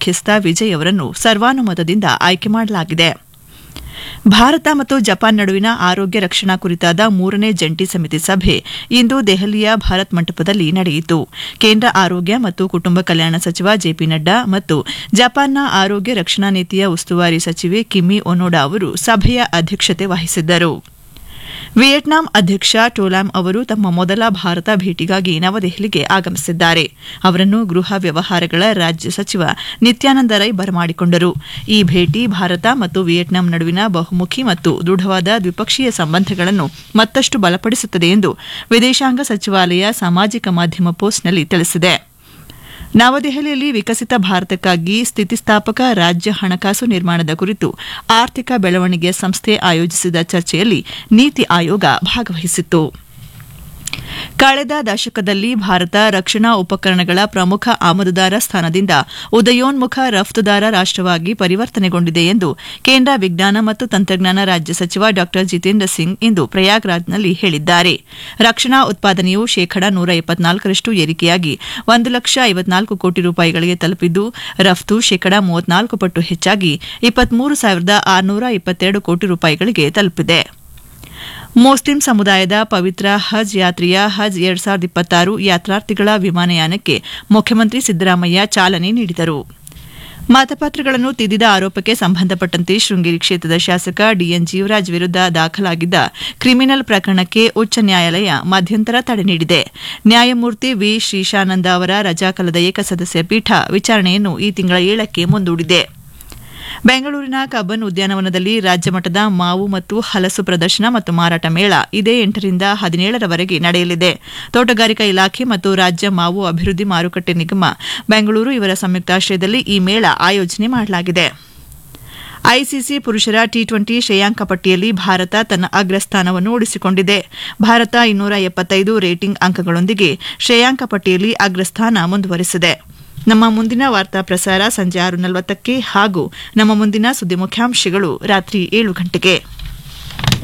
ಮುಖ್ಯಸ್ಥ ವಿಜಯ್ ಅವರನ್ನು ಸರ್ವಾನುಮತದಿಂದ ಆಯ್ಕೆ ಮಾಡಲಾಗಿದೆ ಭಾರತ ಮತ್ತು ಜಪಾನ್ ನಡುವಿನ ಆರೋಗ್ಯ ರಕ್ಷಣಾ ಕುರಿತಾದ ಮೂರನೇ ಜಂಟಿ ಸಮಿತಿ ಸಭೆ ಇಂದು ದೆಹಲಿಯ ಭಾರತ್ ಮಂಟಪದಲ್ಲಿ ನಡೆಯಿತು ಕೇಂದ್ರ ಆರೋಗ್ಯ ಮತ್ತು ಕುಟುಂಬ ಕಲ್ಯಾಣ ಸಚಿವ ಜೆಪಿ ನಡ್ಡಾ ಮತ್ತು ಜಪಾನ್ನ ಆರೋಗ್ಯ ರಕ್ಷಣಾ ನೀತಿಯ ಉಸ್ತುವಾರಿ ಸಚಿವೆ ಕಿಮ್ಮಿ ಒನೋಡಾ ಅವರು ಸಭೆಯ ಅಧ್ಯಕ್ಷತೆ ವಹಿಸಿದ್ದರು ವಿಯೆಟ್ನಾಂ ಅಧ್ಯಕ್ಷ ಟೋಲಾಮ್ ಅವರು ತಮ್ಮ ಮೊದಲ ಭಾರತ ಭೇಟಿಗಾಗಿ ನವದೆಹಲಿಗೆ ಆಗಮಿಸಿದ್ದಾರೆ ಅವರನ್ನು ಗೃಹ ವ್ಯವಹಾರಗಳ ರಾಜ್ಯ ಸಚಿವ ನಿತ್ಯಾನಂದ ರೈ ಬರಮಾಡಿಕೊಂಡರು ಈ ಭೇಟಿ ಭಾರತ ಮತ್ತು ವಿಯೆಟ್ನಾಂ ನಡುವಿನ ಬಹುಮುಖಿ ಮತ್ತು ದೃಢವಾದ ದ್ವಿಪಕ್ಷೀಯ ಸಂಬಂಧಗಳನ್ನು ಮತ್ತಷ್ಟು ಬಲಪಡಿಸುತ್ತದೆ ಎಂದು ವಿದೇಶಾಂಗ ಸಚಿವಾಲಯ ಸಾಮಾಜಿಕ ಮಾಧ್ಯಮ ಪೋಸ್ಟ್ನಲ್ಲಿ ತಿಳಿಸಿದೆ ನವದೆಹಲಿಯಲ್ಲಿ ವಿಕಸಿತ ಭಾರತಕ್ಕಾಗಿ ಸ್ಥಿತಿಸ್ಥಾಪಕ ರಾಜ್ಯ ಹಣಕಾಸು ನಿರ್ಮಾಣದ ಕುರಿತು ಆರ್ಥಿಕ ಬೆಳವಣಿಗೆ ಸಂಸ್ಥೆ ಆಯೋಜಿಸಿದ ಚರ್ಚೆಯಲ್ಲಿ ನೀತಿ ಆಯೋಗ ಭಾಗವಹಿಸಿತ್ತು ಕಳೆದ ದಶಕದಲ್ಲಿ ಭಾರತ ರಕ್ಷಣಾ ಉಪಕರಣಗಳ ಪ್ರಮುಖ ಆಮದುದಾರ ಸ್ಥಾನದಿಂದ ಉದಯೋನ್ಮುಖ ರಫ್ತುದಾರ ರಾಷ್ಟವಾಗಿ ಪರಿವರ್ತನೆಗೊಂಡಿದೆ ಎಂದು ಕೇಂದ್ರ ವಿಜ್ಞಾನ ಮತ್ತು ತಂತ್ರಜ್ಞಾನ ರಾಜ್ಯ ಸಚಿವ ಡಾ ಜಿತೇಂದ್ರ ಸಿಂಗ್ ಇಂದು ಪ್ರಯಾಗ್ರಾಜ್ನಲ್ಲಿ ಹೇಳಿದ್ದಾರೆ ರಕ್ಷಣಾ ಉತ್ಪಾದನೆಯು ಶೇಕಡಾ ನೂರ ಎಪ್ಪತ್ನಾಲ್ಕರಷ್ಟು ಏರಿಕೆಯಾಗಿ ಒಂದು ಲಕ್ಷ ಐವತ್ನಾಲ್ಕು ಕೋಟಿ ರೂಪಾಯಿಗಳಿಗೆ ತಲುಪಿದ್ದು ರಫ್ತು ಶೇಕಡಾ ಮೂವತ್ನಾಲ್ಕು ಪಟ್ಟು ಹೆಚ್ಚಾಗಿ ಇಪ್ಪತ್ಮೂರು ಸಾವಿರದ ಆರುನೂರ ಇಪ್ಪತ್ತೆರಡು ಕೋಟಿ ರೂಪಾಯಿಗಳಿಗೆ ತಲುಪಿದೆ ಮುಸ್ಲಿಂ ಸಮುದಾಯದ ಪವಿತ್ರ ಹಜ್ ಯಾತ್ರೆಯ ಹಜ್ ಎರಡ್ ಸಾವಿರದ ಇಪ್ಪತ್ತಾರು ಯಾತ್ರಾರ್ಥಿಗಳ ವಿಮಾನಯಾನಕ್ಕೆ ಮುಖ್ಯಮಂತ್ರಿ ಸಿದ್ದರಾಮಯ್ಯ ಚಾಲನೆ ನೀಡಿದರು ಮತಪತ್ರಗಳನ್ನು ತಿದ್ದಿದ ಆರೋಪಕ್ಕೆ ಸಂಬಂಧಪಟ್ಟಂತೆ ಶೃಂಗೇರಿ ಕ್ಷೇತ್ರದ ಶಾಸಕ ಡಿಎನ್ ಜೀವರಾಜ್ ವಿರುದ್ಧ ದಾಖಲಾಗಿದ್ದ ಕ್ರಿಮಿನಲ್ ಪ್ರಕರಣಕ್ಕೆ ಉಚ್ಚ ನ್ಯಾಯಾಲಯ ಮಧ್ಯಂತರ ತಡೆ ನೀಡಿದೆ ನ್ಯಾಯಮೂರ್ತಿ ವಿ ಶ್ರೀಶಾನಂದ ಅವರ ರಜಾಕಾಲದ ಏಕಸದಸ್ಯ ಪೀಠ ವಿಚಾರಣೆಯನ್ನು ಈ ತಿಂಗಳ ಏಳಕ್ಕೆ ಮುಂದೂಡಿದೆ ಬೆಂಗಳೂರಿನ ಕಬ್ಬನ್ ಉದ್ಯಾನವನದಲ್ಲಿ ರಾಜ್ಯಮಟ್ಟದ ಮಾವು ಮತ್ತು ಹಲಸು ಪ್ರದರ್ಶನ ಮತ್ತು ಮಾರಾಟ ಮೇಳ ಇದೇ ಎಂಟರಿಂದ ಹದಿನೇಳರವರೆಗೆ ನಡೆಯಲಿದೆ ತೋಟಗಾರಿಕಾ ಇಲಾಖೆ ಮತ್ತು ರಾಜ್ಯ ಮಾವು ಅಭಿವೃದ್ಧಿ ಮಾರುಕಟ್ಟೆ ನಿಗಮ ಬೆಂಗಳೂರು ಇವರ ಸಂಯುಕ್ತಾಶ್ರಯದಲ್ಲಿ ಈ ಮೇಳ ಆಯೋಜನೆ ಮಾಡಲಾಗಿದೆ ಐಸಿಸಿ ಪುರುಷರ ಟಿ ಟ್ವೆಂಟಿ ಶ್ರೇಯಾಂಕ ಪಟ್ಟಿಯಲ್ಲಿ ಭಾರತ ತನ್ನ ಅಗ್ರಸ್ಥಾನವನ್ನು ಉಳಿಸಿಕೊಂಡಿದೆ ಭಾರತ ಇನ್ನೂರ ಎಪ್ಪತ್ತೈದು ರೇಟಿಂಗ್ ಅಂಕಗಳೊಂದಿಗೆ ಶ್ರೇಯಾಂಕ ಪಟ್ಟಿಯಲ್ಲಿ ಅಗ್ರಸ್ಥಾನ ಮುಂದುವರೆಸಿದೆ ನಮ್ಮ ಮುಂದಿನ ವಾರ್ತಾ ಪ್ರಸಾರ ಸಂಜೆ ಆರು ನಲವತ್ತಕ್ಕೆ ಹಾಗೂ ನಮ್ಮ ಮುಂದಿನ ಸುದ್ದಿ ಮುಖ್ಯಾಂಶಗಳು ರಾತ್ರಿ ಏಳು ಗಂಟೆಗೆ